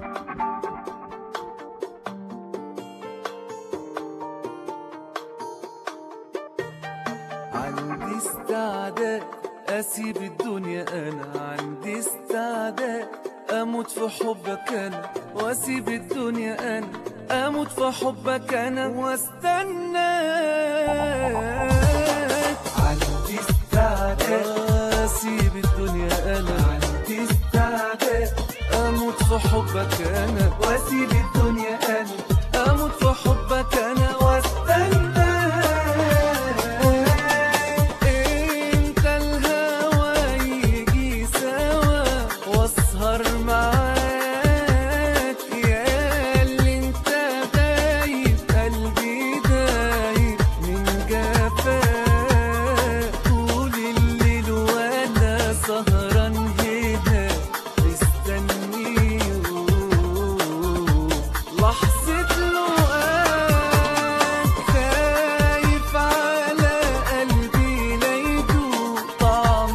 عندي استعداد اسيب الدنيا انا عندي استعداد اموت في حبك انا واسيب الدنيا انا اموت في حبك انا واستناك عندي استعداد اسيب الدنيا انا عندي استعداد اموت في حبك انا واسيب الدنيا انا اموت في حبك انا واستناك انت الهوى يجي سوا واسهر معاك يا اللي انت دايب قلبي دايب من جفاك طول الليل وانا سهران هنا مستنيه لحظة لقاك خايف على قلبي لا يدوق طعم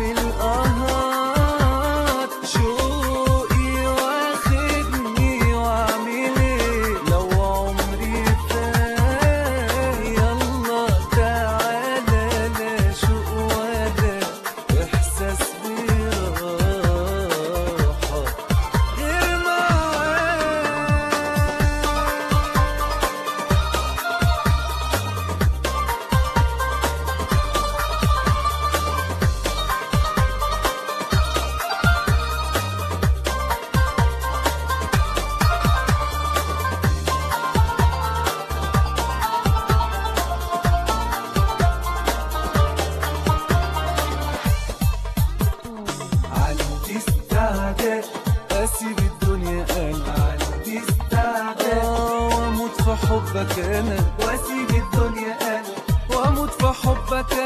القهار شوقي واخدني واعمل ايه لو عمري فات يلا تعالى لا شوق ولا احساس براحة غير معاك عندي استعداد اسيب الدنيا انا عندي استعداد واموت في حبك انا واسيب الدنيا انا واموت في حبك